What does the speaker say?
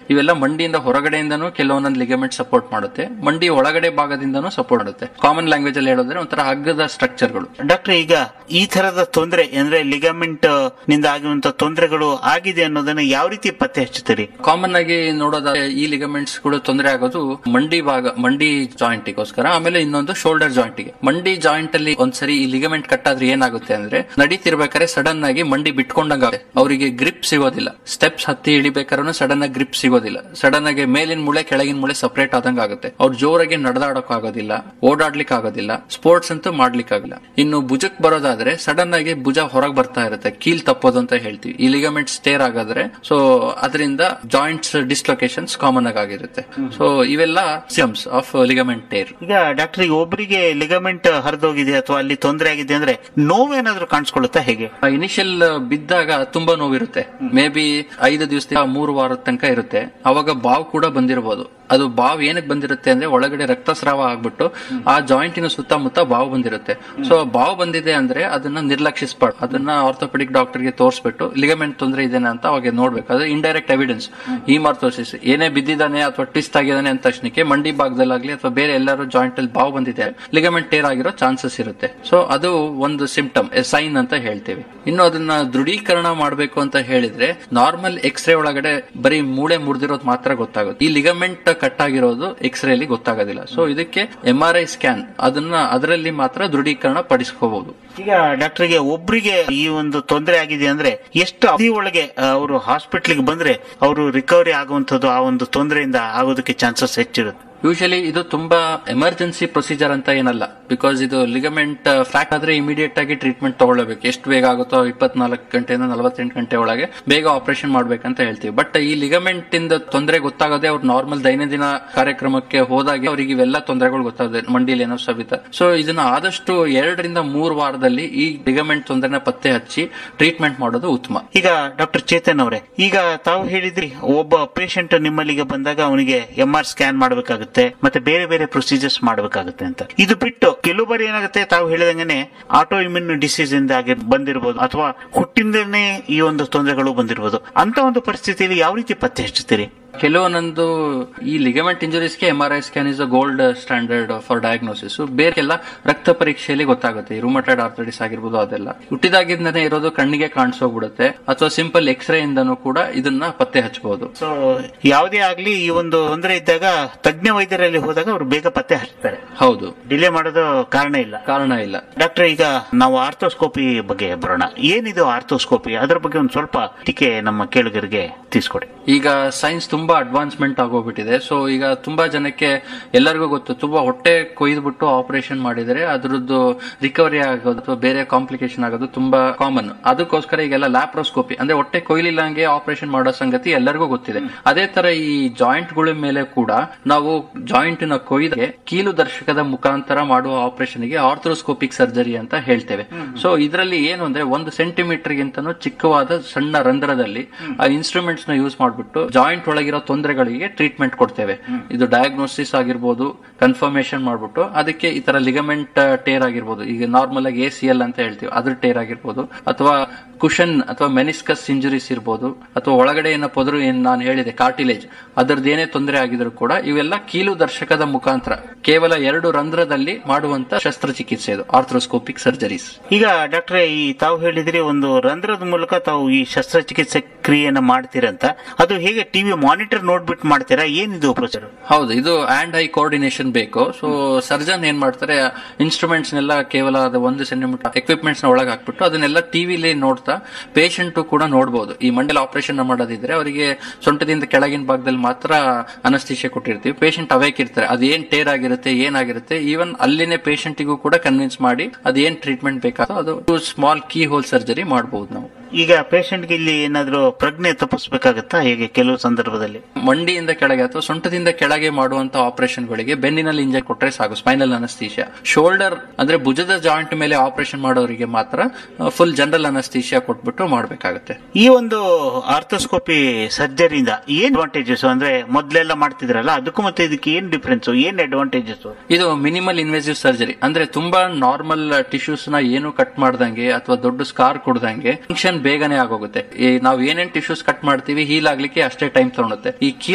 ಇವೆಲ್ಲ ಮಂಡಿಯಿಂದ ಹೊರಗಡೆಯಿಂದನೂ ಕೆಲವೊಂದೊಂದು ligament support ಮಾಡುತ್ತೆ ಮಂಡಿ ಒಳಗಡೆ ಭಾಗದಿಂದನೂ ಸಪೋರ್ಟ್ ಮಾಡುತ್ತೆ ಕಾಮನ್ ಲ್ಯಾಂಗ್ವೇಜ್ ಅಲ್ಲಿ ಹೇಳೋದ್ರೆ ಒಂಥರ ಹಗ್ಗದ ಸ್ಟ್ರಕ್ಚರ್ಗಳು ಡಾಕ್ಟರ್ ಈಗ ಈ ತರದ ತೊಂದರೆ ಅಂದ್ರೆ ಲಿಗಮೆಂಟ್ ನಿಂದ ಆಗಿರುವಂತ ತೊಂದರೆಗಳು ಆಗಿದೆ ಅನ್ನೋದನ್ನ ಯಾವ ರೀತಿ ಪತ್ತೆ ಹಚ್ಚುತ್ತೀರಿ ಕಾಮನ್ ಆಗಿ ನೋಡೋದಾದ್ರೆ ಈ ಲಿಗಮೆಂಟ್ಸ್ ಕೂಡ ತೊಂದರೆ ಆಗೋದು ಮಂಡಿ ಭಾಗ ಮಂಡಿ ಜಾಯಿಂಟ್ ಗೋಸ್ಕರ ಆಮೇಲೆ ಇನ್ನೊಂದು ಶೋಲ್ಡರ್ ಜಾಯಿಂಟ್ ಗೆ ಮಂಡಿ ಜಾಯಿಂಟ್ ಅಲ್ಲಿ ಒಂದ್ಸರಿ ಈ ಲಿಗಮೆಂಟ್ ಕಟ್ ಆದ್ರೆ ಏನಾಗುತ್ತೆ ಅಂದ್ರೆ ನಡೀತಿರ್ಬೇಕಾದ್ರೆ ಸಡನ್ ಆಗಿ ಮಂಡಿ ಬಿಟ್ಕೊಂಡಂಗ ಅವರಿಗೆ ಗ್ರಿಪ್ ಸಿಗೋದಿಲ್ಲ ಸ್ಟೆಪ್ಸ್ ಹತ್ತಿ ಇಳಿಬೇಕಾದ್ರೂ ಸಡನ್ ಆಗಿ ಗ್ರಿಪ್ ಸಿಗೋದಿಲ್ಲ ಸಡನ್ ಆಗಿ ಮೇಲಿನ ಮೂಳೆ ಕೆಳಗಿನ ಮೂಳೆ ಸಪರೇಟ್ ಆದಂಗ ಆಗುತ್ತೆ ಅವ್ರು ಜೋರಾಗಿ ನಡೆದಾಡಕ್ ಆಗೋದಿಲ್ಲ ಓಡಾಡ್ಲಿಕ್ಕೆ ಆಗೋದಿಲ್ಲ ಸ್ಪೋರ್ಟ್ಸ್ ಅಂತೂ ಮಾಡ್ಲಿಕ್ಕೆ ಆಗಿಲ್ಲ ಇನ್ನು ಭುಜಕ್ ಬರೋದಾದ್ರೆ ಸಡನ್ ಆಗಿ ಭುಜ ಹೊರಗೆ ಬರ್ತಾ ಇರುತ್ತೆ ಕೀಲ್ ತಪ್ಪೋದು ಅಂತ ಹೇಳ್ತೀವಿ ಈ ಲಿಗಮೆಂಟ್ ಸ್ಟೇರ್ ಆಗಾದ್ರೆ ಸೊ ಅದರಿಂದ ಜಾಯಿಂಟ್ಸ್ ಡಿಸ್ಲೊಕೇಶನ್ಸ್ ಕಾಮನ್ ಆಗಿ ಆಗಿರುತ್ತೆ ಸೊ ಇವೆಲ್ಲ ಸಿಮ್ಸ್ ಆಫ್ ಲಿಗಮೆಂಟ್ ಟೇರ್ ಈಗ ಡಾಕ್ಟರ್ ಈಗ ಒಬ್ಬರಿಗೆ ಲಿಗಮೆಂಟ್ ಹರಿದೋಗಿದೆ ಅಥವಾ ಅಲ್ಲಿ ತೊಂದರೆ ಆಗಿದೆ ಅಂದ್ರೆ ನೋವೇನಾದ್ರೂ ಕಾಣಿಸ್ಕೊಳ್ಳುತ್ತಾ ಹೇಗೆ ಇನಿಷಿಯಲ್ ಬಿದ್ದಾಗ ತುಂಬಾ ನೋವಿರುತ್ತೆ ಮೇ ಬಿ ಐದು ದಿವಸ ಮೂರು ವಾರದ ತನಕ ಇರುತ್ತೆ ಅವಾಗ ಬಾವು ಕೂಡ ಬಂದಿರಬಹುದು ಅದು ಬಾವು ಏನಕ್ಕೆ ಬಂದಿರುತ್ತೆ ಅಂದ್ರೆ ಒಳಗಡೆ ರಕ್ತಸ್ರಾವ ಆಗ್ಬಿಟ್ಟು ಆ ಜಾಯಿಂಟಿನ ಸುತ್ತಮುತ್ತ ಬಾವು ಬಂದಿರುತ್ತೆ ಸೊ ಬಾವು ಬಂದಿದೆ ಅಂದ್ರೆ ಅದನ್ನ ನಿರ್ಲಕ್ಷಿಸಬಾರ್ದು ಅದನ್ನ ಆರ್ಥೋಪೆಡಿಕ್ ಡಾಕ್ಟರ್ಗೆ ತೋರಿಸ್ಬಿಟ್ಟು ಲಿಗಮೆಂಟ್ ತೊಂದರೆ ಇದೇನೆ ಅಂತ ಅವಾಗ ನೋಡ್ಬೇಕು ಅದು ಇಂಡೈರೆಕ್ಟ್ ಎವಿಡೆನ್ಸ್ ಈ ಮಾರ್ತೋಸಿಸ್ ಏನೇ ಬಿದ್ದಿದ್ದಾನೆ ಅಥವಾ ಟ್ವಿಸ್ಟ್ ಆಗಿದ್ದಾನೆ ಅಂತ ತಕ್ಷಣಕ್ಕೆ ಮಂಡಿ ಭಾಗದಲ್ಲಾಗ್ಲಿ ಅಥವಾ ಬೇರೆ ಎಲ್ಲರೂ ಜಾಯಿಂಟ್ ಅಲ್ಲಿ ಬಾವು ಬಂದಿದೆ ಲಿಗಮೆಂಟ್ ಟೇರ್ ಆಗಿರೋ ಚಾನ್ಸಸ್ ಇರುತ್ತೆ ಸೊ ಅದು ಒಂದು ಸಿಂಪ್ಟಮ್ ಸೈನ್ ಅಂತ ಹೇಳ್ತೀವಿ ಇನ್ನು ಅದನ್ನ ದೃಢೀಕರಣ ಮಾಡಬೇಕು ಅಂತ ಹೇಳಿದ್ರೆ ನಾರ್ಮಲ್ ಎಕ್ಸ್ರೇ ಒಳಗಡೆ ಬರೀ ಮೂಳೆ ಮುರಿದಿರೋದು ಮಾತ್ರ ಗೊತ್ತಾಗುತ್ತೆ ಈ ಲಿಗಮೆಂಟ್ ಕಟ್ ಆಗಿರೋದು ಎಕ್ಸ್ರೇ ಅಲ್ಲಿ ಗೊತ್ತಾಗೋದಿಲ್ಲ ಸೊ ಇದಕ್ಕೆ ಎಂ ಆರ್ ಐ ಸ್ಕ್ಯಾನ್ ಅದನ್ನ ಅದರಲ್ಲಿ ಮಾತ್ರ ದೃಢೀಕರಣ ಪಡಿಸ್ಕೋಬಹುದು ಈಗ ಡಾಕ್ಟರ್ಗೆ ಒಬ್ರಿಗೆ ಈ ಒಂದು ತೊಂದರೆ ಆಗಿದೆ ಅಂದ್ರೆ ಎಷ್ಟು ಅವಧಿ ಒಳಗೆ ಅವರು ಹಾಸ್ಪಿಟ್ಲಿಗೆ ಬಂದ್ರೆ ಅವರು ರಿಕವರಿ ಆಗುವಂತದ್ದು ಆ ಒಂದು ತೊಂದರೆಯಿಂದ ಆಗೋದಕ್ಕೆ ಚಾನ್ಸಸ್ ಹೆಚ್ಚಿರುತ್ತೆ ಯೂಶಲಿ ಇದು ತುಂಬಾ ಎಮರ್ಜೆನ್ಸಿ ಪ್ರೊಸೀಜರ್ ಅಂತ ಏನಲ್ಲ ಬಿಕಾಸ್ ಇದು ಲಿಗಮೆಂಟ್ ಫ್ರಾಕ್ಟ್ ಆದ್ರೆ ಇಮಿಡಿಯೇಟ್ ಆಗಿ ಟ್ರೀಟ್ಮೆಂಟ್ ತಗೊಳ್ಬೇಕು ಎಷ್ಟು ಬೇಗ ಆಗುತ್ತೋ ಇಪ್ಪತ್ನಾಲ್ಕು ಗಂಟೆಯಿಂದ ನಲವತ್ತೆಂಟು ಗಂಟೆ ಒಳಗೆ ಬೇಗ ಆಪರೇಷನ್ ಮಾಡ್ಬೇಕಂತ ಹೇಳ್ತೀವಿ ಬಟ್ ಈ ಲಿಗಮೆಂಟ್ ಇಂದ ತೊಂದರೆ ಗೊತ್ತಾಗದೆ ಅವ್ರು ನಾರ್ಮಲ್ ದೈನಂದಿನ ಕಾರ್ಯಕ್ರಮಕ್ಕೆ ಹೋದಾಗ ಅವ್ರಿಗೆ ಇವೆಲ್ಲ ತೊಂದರೆಗಳು ಗೊತ್ತಾಗುತ್ತೆ ಮಂಡಿಲಿ ಏನೋ ಸವಿತ ಸೊ ಇದನ್ನ ಆದಷ್ಟು ಎರಡರಿಂದ ಮೂರು ವಾರದಲ್ಲಿ ಈ ಲಿಗಮೆಂಟ್ ತೊಂದರೆನ ಪತ್ತೆ ಹಚ್ಚಿ ಟ್ರೀಟ್ಮೆಂಟ್ ಮಾಡೋದು ಉತ್ತಮ ಈಗ ಡಾಕ್ಟರ್ ಚೇತನ್ ಅವರೇ ಈಗ ತಾವು ಹೇಳಿದ್ರಿ ಒಬ್ಬ ಪೇಷಂಟ್ ನಿಮ್ಮಲ್ಲಿಗೆ ಬಂದಾಗ ಅವನಿಗೆ ಎಂ ಆರ್ ಸ್ಕ್ಯಾನ್ ಮಾಡಬೇಕಾಗುತ್ತೆ ಮತ್ತೆ ಬೇರೆ ಬೇರೆ ಪ್ರೊಸೀಜರ್ಸ್ ಮಾಡಬೇಕಾಗುತ್ತೆ ಅಂತ ಇದು ಬಿಟ್ಟು ಕೆಲವು ಬಾರಿ ಏನಾಗುತ್ತೆ ತಾವು ಹೇಳಿದಂಗೆ ಆಟೋ ಇಮ್ಯೂನ್ ಡಿಸೀಸ್ ಇಂದ ಆಗಿ ಬಂದಿರಬಹುದು ಅಥವಾ ಹುಟ್ಟಿಂದನೇ ಈ ಒಂದು ತೊಂದರೆಗಳು ಬಂದಿರಬಹುದು ಅಂತ ಒಂದು ಪರಿಸ್ಥಿತಿಯಲ್ಲಿ ಯಾವ ರೀತಿ ಪತ್ತೆ ಹಚ್ಚುತ್ತೀರಿ ಕೆಲವೊಂದೊಂದು ಈ ಲಿಗಮೆಂಟ್ ಇಂಜುರೀಸ್ಗೆ M R I scan is a gold standard for diagnosis ಬೇರೆಲ್ಲ ರಕ್ತ ಪರೀಕ್ಷೆಯಲ್ಲಿ ಗೊತ್ತಾಗುತ್ತೆ ಈ ರುಮಟೈಡ್ ಆರ್ಥೈಟಿಸ್ ಆಗಿರ್ಬೋದು ಅದೆಲ್ಲ ಹುಟ್ಟಿದಾಗಿಂದನೇ ಇರೋದು ಕಣ್ಣಿಗೆ ಕಾಣಿಸೋಗ್ಬಿಡುತ್ತೆ ಅಥವಾ ಸಿಂಪಲ್ ಎಕ್ಸ್ರೇ ಇಂದನೂ ಕೂಡ ಇದನ್ನ ಪತ್ತೆ ಹಚ್ಚಬಹುದು ಸೊ ಯಾವುದೇ ಆಗ್ಲಿ ಈ ಒಂದು ತೊಂದರೆ ಇದ್ದಾಗ ತಜ್ಞ ವೈದ್ಯರಲ್ಲಿ ಹೋದಾಗ ಅವರು ಬೇಗ ಪತ್ತೆ ಹಚ್ತಾರೆ ಹೌದು ಡಿಲೇ ಮಾಡೋದು ಕಾರಣ ಇಲ್ಲ ಕಾರಣ ಇಲ್ಲ ಡಾಕ್ಟರ್ ಈಗ ನಾವು ಆರ್ಥೋಸ್ಕೋಪಿ ಬಗ್ಗೆ ಬರೋಣ ಏನಿದು ಆರ್ಥೋಸ್ಕೋಪಿ ಅದರ ಬಗ್ಗೆ ಒಂದು ಸ್ವಲ್ಪ ಟೀಕೆ ನಮ್ಮ ಕೇಳುಗರಿಗೆ ತಿಳಿಸ್ಕೊಡಿ ಈಗ ಸೈನ್ಸ್ ತುಂಬಾ ಅಡ್ವಾನ್ಸ್ಮೆಂಟ್ ಆಗೋಗ್ಬಿಟ್ಟಿದೆ ಸೊ ಈಗ ತುಂಬಾ ಜನಕ್ಕೆ ಎಲ್ಲರಿಗೂ ಗೊತ್ತು ತುಂಬಾ ಹೊಟ್ಟೆ ಕೊಯ್ದುಬಿಟ್ಟು ಆಪರೇಷನ್ ಮಾಡಿದರೆ ಅದ್ರದ್ದು ರಿಕವರಿ ಆಗೋದು ಅಥವಾ ಬೇರೆ ಕಾಂಪ್ಲಿಕೇಶನ್ ಆಗೋದು ತುಂಬಾ ಕಾಮನ್ ಅದಕ್ಕೋಸ್ಕರ ಈಗೆಲ್ಲ ಲ್ಯಾಪ್ರೋಸ್ಕೋಪಿ ಅಂದ್ರೆ ಹೊಟ್ಟೆ ಕೊಯ್ಲಿಲ್ಲಂಗೆ ಆಪರೇಷನ್ ಮಾಡೋ ಸಂಗತಿ ಎಲ್ಲರಿಗೂ ಗೊತ್ತಿದೆ ಅದೇ ತರ ಈ ಜಾಯಿಂಟ್ ಗಳ ಮೇಲೆ ಕೂಡ ನಾವು ಜಾಯಿಂಟ್ ನ ಕೊಯ್ದೆ ಕೀಲು ದರ್ಶಕದ ಮುಖಾಂತರ ಮಾಡುವ ಆಪರೇಷನ್ ಗೆ ಆರ್ಥ್ರೋಸ್ಕೋಪಿಕ್ ಸರ್ಜರಿ ಅಂತ ಹೇಳ್ತೇವೆ ಸೊ ಇದರಲ್ಲಿ ಏನು ಅಂದ್ರೆ ಒಂದು ಸೆಂಟಿಮೀಟರ್ ಗಿಂತನೂ ಚಿಕ್ಕವಾದ ಸಣ್ಣ ರಂಧ್ರದಲ್ಲಿ ಆ ಇನ್ಸ್ಟ್ರೂಮೆಂಟ್ಸ್ ನ ಯೂಸ್ ಮಾಡಿಬಿಟ್ಟು ಜಾಯಿಂಟ್ ಒಳಗಿರೋ ತೊಂದರೆಗಳಿಗೆ ಟ್ರೀಟ್ಮೆಂಟ್ ಕೊಡ್ತೇವೆ ಇದು ಡಯಾಗ್ನೋಸಿಸ್ ಆಗಿರ್ಬೋದು ಕನ್ಫರ್ಮೇಶನ್ ಮಾಡ್ಬಿಟ್ಟು ಅದಕ್ಕೆ ಈ ತರ ಲಿಗಮೆಂಟ್ ಟೇರ್ ಆಗಿರ್ಬೋದು ಈಗ ನಾರ್ಮಲ್ ಆಗಿ ಎ ಸಿ ಎಲ್ ಅಂತ ಹೇಳ್ತೀವಿ ಅದ್ರ ಟೇರ್ ಆಗಿರ್ಬೋದು ಅಥವಾ ಕುಶನ್ ಅಥವಾ ಮೆನಿಸ್ಕಸ್ ಇಂಜುರೀಸ್ ಇರ್ಬೋದು ಅಥವಾ ಒಳಗಡೆ ಏನೋ ಪೊದರು ಏನ್ ನಾನು ಹೇಳಿದೆ ಕಾರ್ಟಿಲೇಜ್ ಅದರದ್ದು ಏನೇ ತೊಂದರೆ ಆಗಿದ್ರು ಕೂಡ ಇವೆಲ್ಲ ಕೀಲು ದರ್ಶಕದ ಮುಖಾಂತರ ಕೇವಲ ಎರಡು ರಂಧ್ರದಲ್ಲಿ ಮಾಡುವಂತ ಶಸ್ತ್ರಚಿಕಿತ್ಸೆ ಇದು ಆರ್ಥ್ರೋಸ್ಕೋಪಿಕ್ ಸರ್ಜರೀಸ್ ಈಗ ಡಾಕ್ಟ್ರೆ ಈ ತಾವು ಹೇಳಿದ್ರಿ ಒಂದು ರಂಧ್ರದ ಮೂಲಕ ತಾವು ಈ ಶಸ್ತ್ರಚಿಕಿತ್ಸೆ ಕ್ರಿಯೆಯನ್ನ ಮಾಡ್ತೀರಂತ ಅದು ಹೇಗೆ ಟಿವಿ ಮಾನಿಟರ್ ನೋಡ್ಬಿಟ್ಟು ಮಾಡ್ತೀರಾ ಏನಿದು ಪ್ರೊಸೀಜರ್ ಹೌದು ಇದು ಆಂಡ್ ಐ ಕೋಆರ್ಡಿನೇಷನ್ ಬೇಕು ಸೊ ಸರ್ಜನ್ ಏನ್ ಮಾಡ್ತಾರೆ ಇನ್ಸ್ಟ್ರೂಮೆಂಟ್ಸ್ ನೆಲ್ಲ ಕೇವಲ ಅದು ಒಂದು ಸೆಂಟಿಮೀಟರ್ ಎಕ್ವಿಪ್ಮೆಂಟ್ಸ್ ನ ಒಳಗೆ ಹಾಕ್ಬಿಟ್ಟು ಅದನ್ನೆಲ್ಲ ಟಿವಿಲಿ ನೋಡ್ತಾ ಪೇಷಂಟ್ ಕೂಡ ನೋಡಬಹುದು ಈ ಮಂಡಲ ಆಪರೇಷನ್ ಮಾಡೋದಿದ್ರೆ ಅವರಿಗೆ ಸೊಂಟದಿಂದ ಕೆಳಗಿನ ಭಾಗದಲ್ಲಿ ಮಾತ್ರ ಅನಸ್ತಿಷ್ಯ ಕೊಟ್ಟಿರ್ತೀವಿ ಪೇಷಂಟ್ ಅವೇಕ್ ಇರ್ತಾರೆ ಅದೇನ್ ಟೇರ್ ಆಗಿರುತ್ತೆ ಏನಾಗಿರುತ್ತೆ ಈವನ್ ಅಲ್ಲಿನೇ ಪೇಷಂಟಿಗೂ ಕೂಡ ಕನ್ವಿನ್ಸ್ ಮಾಡಿ ಅದೇನ್ ಟ್ರೀಟ್ಮೆಂಟ್ ಬೇಕಾದೋ ಅದು ಸ್ಮಾಲ್ ಕೀ ಹೋಲ್ ಸರ್ಜರಿ ಮಾಡಬಹುದು ನಾವು ಈಗ ಪೇಷಂಟ್ಗೆ ಇಲ್ಲಿ ಏನಾದ್ರೂ ಪ್ರಜ್ಞೆ ತಪ್ಪಿಸ್ಬೇಕಾಗತ್ತಾ ಹೇಗೆ ಕೆಲವು ಸಂದರ್ಭದಲ್ಲಿ ಮಂಡಿಯಿಂದ ಕೆಳಗೆ ಅಥವಾ ಸೊಂಟದಿಂದ ಕೆಳಗೆ ಮಾಡುವಂತ ಆಪರೇಷನ್ಗಳಿಗೆ ಬೆನ್ನಿನಲ್ಲಿ ಇಂಜೆಕ್ಟ್ ಕೊಟ್ಟರೆ ಸಾಕು ಸ್ಪೈನಲ್ ಅನಸ್ತೀಶಿಯಾ ಶೋಲ್ಡರ್ ಅಂದ್ರೆ ಭುಜದ ಜಾಯಿಂಟ್ ಮೇಲೆ ಆಪರೇಷನ್ ಮಾಡೋರಿಗೆ ಮಾತ್ರ ಫುಲ್ ಜನರಲ್ ಅನಸ್ತೀಶಿಯಾ ಕೊಟ್ಬಿಟ್ಟು ಮಾಡಬೇಕಾಗುತ್ತೆ ಈ ಒಂದು ಆರ್ಥೋಸ್ಕೋಪಿ ಸರ್ಜರಿಯಿಂದ ಏನ್ ಅಡ್ವಾಂಟೇಜಸ್ ಅಂದ್ರೆ ಮೊದ್ಲೆಲ್ಲ ಮಾಡ್ತಿದ್ರಲ್ಲ ಅದಕ್ಕೂ ಮತ್ತೆ ಇದಕ್ಕೆ ಏನ್ ಡಿಫ್ರೆನ್ಸ್ ಏನ್ ಅಡ್ವಾಂಟೇಜಸ್ ಇದು ಮಿನಿಮಲ್ ಇನ್ವೆಸಿವ್ ಸರ್ಜರಿ ಅಂದ್ರೆ ತುಂಬಾ ನಾರ್ಮಲ್ ಟಿಶ್ಯೂಸ್ ನ ಏನು ಕಟ್ ಮಾಡ್ದಂಗೆ ಅಥವಾ ದೊಡ್ಡ ಸ್ಕಾರ್ ಕೊಡ್ದಂಗೆ ಫಂಕ್ಷನ್ ಬೇಗನೆ ಆಗೋಗುತ್ತೆ ಈ ನಾವು ಏನೇನ್ ಟಿಶ್ಯೂಸ್ ಕಟ್ ಮಾಡ್ತೀವಿ ಹೀಲ್ ಆಗ್ಲಿಕ್ಕೆ ಅಷ್ಟೇ ಟೈಮ್ ತಗೊಳುತ್ತೆ ಈ